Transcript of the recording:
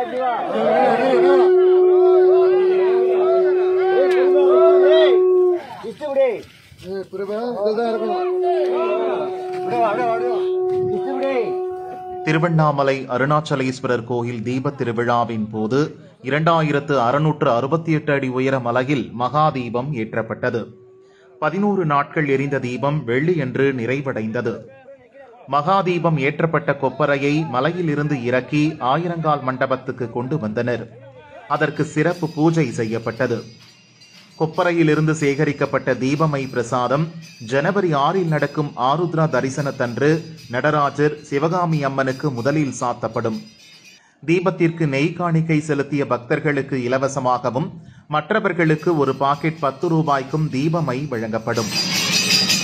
திருவண்ணாமலை அருணாச்சலேஸ்வரர் கோயில் தீபத் திருவிழாவின் போது இரண்டாயிரத்து அறுநூற்று அறுபத்தி எட்டு அடி உயர மலையில் மகா தீபம் ஏற்றப்பட்டது பதினோரு நாட்கள் எரிந்த தீபம் வெள்ளியன்று நிறைவடைந்தது மகா தீபம் ஏற்றப்பட்ட கொப்பரையை மலையிலிருந்து இறக்கி ஆயிரங்கால் மண்டபத்துக்கு கொண்டு வந்தனர் அதற்கு சிறப்பு பூஜை செய்யப்பட்டது கொப்பரையிலிருந்து சேகரிக்கப்பட்ட தீபமை பிரசாதம் ஜனவரி ஆறில் நடக்கும் ஆருத்ரா தரிசனத்தன்று நடராஜர் சிவகாமி அம்மனுக்கு முதலில் சாத்தப்படும் தீபத்திற்கு நெய் காணிக்கை செலுத்திய பக்தர்களுக்கு இலவசமாகவும் மற்றவர்களுக்கு ஒரு பாக்கெட் பத்து ரூபாய்க்கும் தீபமை வழங்கப்படும்